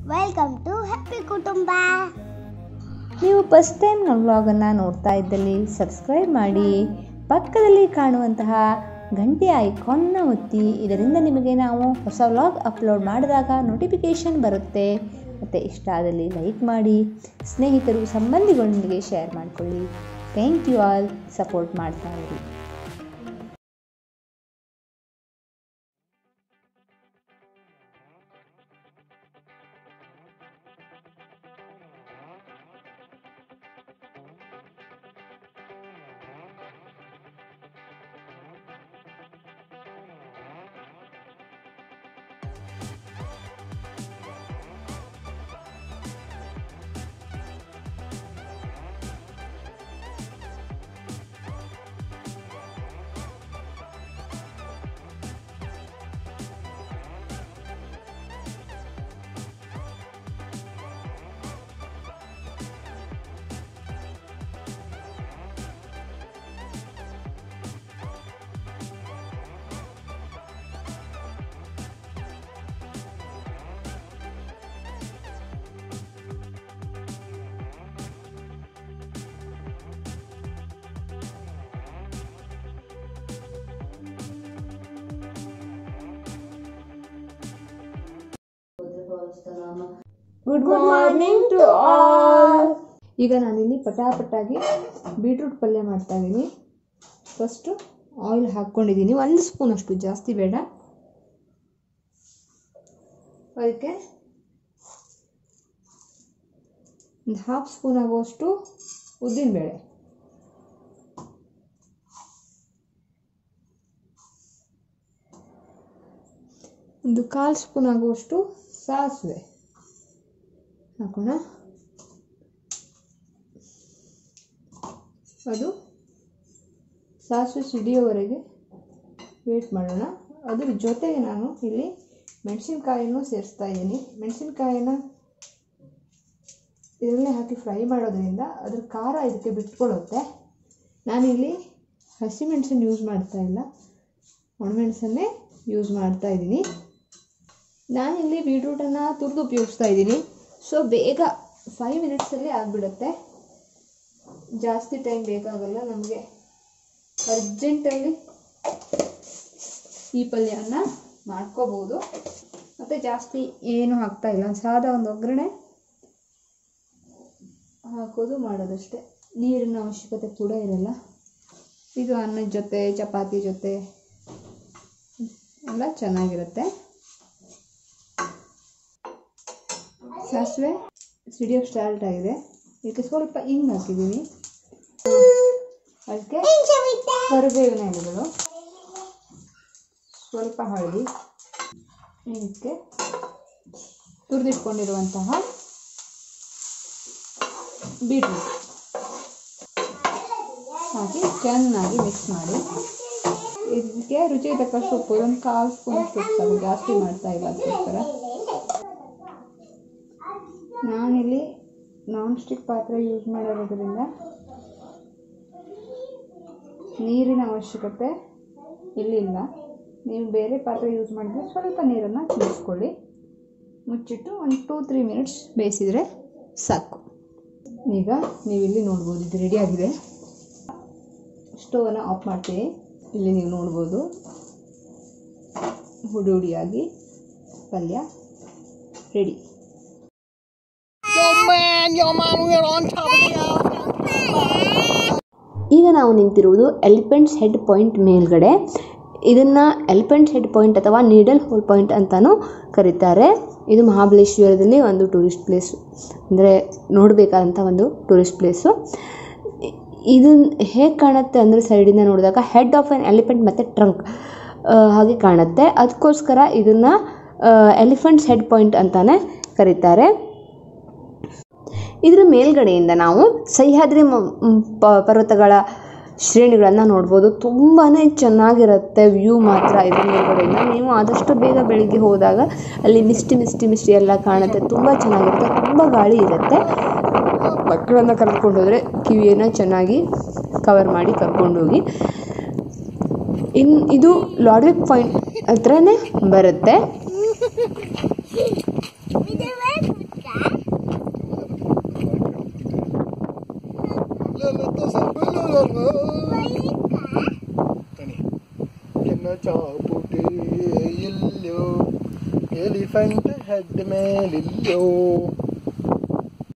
welcome to happy ಕುಟುಂಬ ನೀವು first time ನಮ್ಮ ವ್ಲಾಗನ್ನು ನೋಡ್ತಾ ಇದ್ದಲ್ಲಿ ಸಬ್ಸ್ಕ್ರೈಬ್ ಮಾಡಿ ಪಕ್ಕದಲ್ಲಿ ಕಾಣುವಂತಹ ಗಂಟೆ ಐಕಾನ್ನ ಒತ್ತಿ ಇದರಿಂದ ನಿಮಗೆ ನಾವು ಹೊಸ ವ್ಲಾಗ್ ಅಪ್ಲೋಡ್ ಮಾಡಿದಾಗ ನೋಟಿಫಿಕೇಷನ್ ಬರುತ್ತೆ ಮತ್ತು ಇಷ್ಟ ಆದಲ್ಲಿ ಲೈಕ್ ಮಾಡಿ ಸ್ನೇಹಿತರು ಸಂಬಂಧಿಗಳೊಂದಿಗೆ ಶೇರ್ ಮಾಡಿಕೊಳ್ಳಿ ಥ್ಯಾಂಕ್ ಯು ಆಲ್ ಸಪೋರ್ಟ್ ಮಾಡ್ತಾ ಇರಿ ಗುಡ್ ಮಾರ್ನಿಂಗ್ ಟು ಆಲ್ ಈಗ ನಾನಿಲ್ಲಿ ಪಟಾಪಟಾಗಿ ಬೀಟ್ರೂಟ್ ಪಲ್ಯ ಮಾಡ್ತಾ ಇದ್ದೀನಿ ಫಸ್ಟು ಆಯಿಲ್ ಹಾಕ್ಕೊಂಡಿದ್ದೀನಿ ಒಂದು ಸ್ಪೂನ್ ಅಷ್ಟು ಜಾಸ್ತಿ ಬೇಡ ಅದಕ್ಕೆ ಒಂದು ಹಾಫ್ ಸ್ಪೂನ್ ಆಗುವಷ್ಟು ಉದ್ದಿನಬೇಳೆ ಒಂದು ಕಾಲು ಸ್ಪೂನ್ ಆಗುವಷ್ಟು ಸಾಸಿವೆ ಹಾಕೋಣ ಅದು ಸಾಸಿವೆ ಸಿಡಿಯೋವರೆಗೆ ವೇಟ್ ಮಾಡೋಣ ಅದ್ರ ಜೊತೆಗೆ ನಾನು ಇಲ್ಲಿ ಮೆಣಸಿನ್ಕಾಯನ್ನು ಸೇರಿಸ್ತಾ ಇದ್ದೀನಿ ಮೆಣಸಿನ್ಕಾಯಿನ ಇದರಲ್ಲೇ ಹಾಕಿ ಫ್ರೈ ಮಾಡೋದ್ರಿಂದ ಅದ್ರ ಖಾರ ಇದಕ್ಕೆ ಬಿಟ್ಕೊಳ್ಳುತ್ತೆ ನಾನಿಲ್ಲಿ ಹಸಿಮೆಣಸನ್ನು ಯೂಸ್ ಮಾಡ್ತಾ ಇಲ್ಲ ಒಣಮೆಣಸನ್ನೇ ಯೂಸ್ ಮಾಡ್ತಾ ಇದ್ದೀನಿ ನಾನಿಲ್ಲಿ ಬೀಟ್ರೂಟನ್ನು ತುರಿದು ಉಪಯೋಗಿಸ್ತಾ ಇದ್ದೀನಿ ಸೊ ಬೇಗ ಫೈವ್ ಮಿನಿಟ್ಸಲ್ಲಿ ಆಗಿಬಿಡುತ್ತೆ ಜಾಸ್ತಿ ಟೈಮ್ ಬೇಕಾಗಲ್ಲ ನಮಗೆ ಅರ್ಜೆಂಟಲ್ಲಿ ಈ ಪಲ್ಯವನ್ನು ಮಾಡ್ಕೋಬೋದು ಮತ್ತು ಜಾಸ್ತಿ ಏನು ಹಾಕ್ತಾ ಇಲ್ಲ ಸಾದಾ ಒಂದು ಒಗ್ಗರಣೆ ಹಾಕೋದು ಮಾಡೋದಷ್ಟೇ ನೀರಿನ ಅವಶ್ಯಕತೆ ಕೂಡ ಇರಲ್ಲ ಇದು ಅನ್ನದ ಜೊತೆ ಚಪಾತಿ ಜೊತೆ ಎಲ್ಲ ಚೆನ್ನಾಗಿರುತ್ತೆ ಸಾಸಿವೆ ಸಿಡಿಯೋಕ್ಕೆ ಸ್ಟಾರ್ಟ್ ಆಗಿದೆ ಇದಕ್ಕೆ ಸ್ವಲ್ಪ ಹಿಂಗೆ ಹಾಕಿದ್ದೀನಿ ಅದಕ್ಕೆ ಕರಿಬೇವಿನ ಎಲೆಗಳು ಸ್ವಲ್ಪ ಹಳದಿ ಇದಕ್ಕೆ ತುರಿದಿಟ್ಕೊಂಡಿರುವಂತಹ ಬೀಟ್ರೂಟ್ ಹಾಕಿ ಚೆನ್ನಾಗಿ ಮಿಕ್ಸ್ ಮಾಡಿ ಇದಕ್ಕೆ ರುಚಿಗೆ ತಕ್ಕಷ್ಟು ಉಪ್ಪು ಒಂದು ಕಾಲು ಸ್ಪೂನ್ ಅಷ್ಟು ಉಪ್ಪು ಸಾಕು ಜಾಸ್ತಿ ಮಾಡ್ತಾ ಇಲ್ಲ ಅದಕ್ಕೋಸ್ಕರ ನಾನಿಲ್ಲಿ ನಾನ್ ಸ್ಟಿಕ್ ಪಾತ್ರೆ ಯೂಸ್ ಮಾಡಿರೋದ್ರಿಂದ ನೀರಿನ ಅವಶ್ಯಕತೆ ಇಲ್ಲಿಲ್ಲ ನೀವು ಬೇರೆ ಪಾತ್ರೆ ಯೂಸ್ ಮಾಡಿದರೆ ಸ್ವಲ್ಪ ನೀರನ್ನು ಚಿಮಿಸ್ಕೊಳ್ಳಿ ಮುಚ್ಚಿಟ್ಟು ಒಂದು ಟೂ ತ್ರೀ ಮಿನಿಟ್ಸ್ ಬೇಯಿಸಿದರೆ ಸಾಕು ಈಗ ನೀವಿಲ್ಲಿ ನೋಡ್ಬೋದು ಇದು ರೆಡಿಯಾಗಿದೆ ಸ್ಟೋವನ್ನು ಆಫ್ ಮಾಡ್ತೀವಿ ಇಲ್ಲಿ ನೀವು ನೋಡ್ಬೋದು ಹುಡಿ ಹುಡಿಯಾಗಿ ಪಲ್ಯ ರೆಡಿ ಈಗ ನಾವು ನಿಂತಿರುವುದು ಎಲಿಫೆಂಟ್ಸ್ ಹೆಡ್ ಪಾಯಿಂಟ್ ಮೇಲ್ಗಡೆ ಇದನ್ನು ಎಲಿಫೆಂಟ್ಸ್ ಹೆಡ್ ಪಾಯಿಂಟ್ ಅಥವಾ ನೀಡಲ್ ಹೋಲ್ ಪಾಯಿಂಟ್ ಅಂತಲೂ ಕರೀತಾರೆ ಇದು ಮಹಾಬಲೇಶ್ವರದಲ್ಲಿ ಒಂದು ಟೂರಿಸ್ಟ್ ಪ್ಲೇಸು ಅಂದರೆ ನೋಡಬೇಕಾದಂಥ ಒಂದು ಟೂರಿಸ್ಟ್ ಪ್ಲೇಸು ಇದು ಹೇಗೆ ಕಾಣುತ್ತೆ ಅಂದರೆ ಸೈಡಿಂದ ನೋಡಿದಾಗ ಹೆಡ್ ಆಫ್ ಆನ್ ಎಲಿಫೆಂಟ್ ಮತ್ತು ಟ್ರಂಕ್ ಹಾಗೆ ಕಾಣುತ್ತೆ ಅದಕ್ಕೋಸ್ಕರ ಇದನ್ನು ಎಲಿಫೆಂಟ್ಸ್ ಹೆಡ್ ಪಾಯಿಂಟ್ ಅಂತಲೇ ಕರೀತಾರೆ ಇದರ ಮೇಲ್ಗಡೆಯಿಂದ ನಾವು ಸಹ್ಯಾದ್ರಿ ಮ- ಮ್, ಪ- ಪರ್ವತಗಳ ಶ್ರೇಣಿಗಳನ್ನು ನೋಡ್ಬೋದು ತುಂಬಾ ಚೆನ್ನಾಗಿರುತ್ತೆ ವ್ಯೂ ಮಾತ್ರ ಇದ್ರ ಮೇಲ್ಗಡೆಯಿಂದ ನೀವು ಆದಷ್ಟು ಬೇಗ ಬೆಳಿಗ್ಗೆ ಹೋದಾಗ ಅಲ್ಲಿ ಮಿಸ್ಟಿ ಮಿಸ್ಟಿ ಮಿಸ್ಟಿ ಎಲ್ಲ ಕಾಣುತ್ತೆ ತುಂಬ ಚೆನ್ನಾಗಿರುತ್ತೆ ತುಂಬ ಗಾಳಿ ಇರುತ್ತೆ ಮಕ್ಕಳನ್ನು ಕರ್ಕೊಂಡು ಹೋದರೆ ಕಿವಿಯನ್ನು ಚೆನ್ನಾಗಿ ಕವರ್ ಮಾಡಿ ಕರ್ಕೊಂಡು ಹೋಗಿ ಇನ್ ಇದು ಲಾಡ್ವಿಕ್ ಪಾಯಿಂಟ್ ಹತ್ರನೇ ಬರುತ್ತೆ ಚಾಪುಟಿ ಇಲ್ಲೋ ಎಲಿಫೆಂಟ್ ಹೆಡ್ ಮೇಲಿಲ್ಲೋ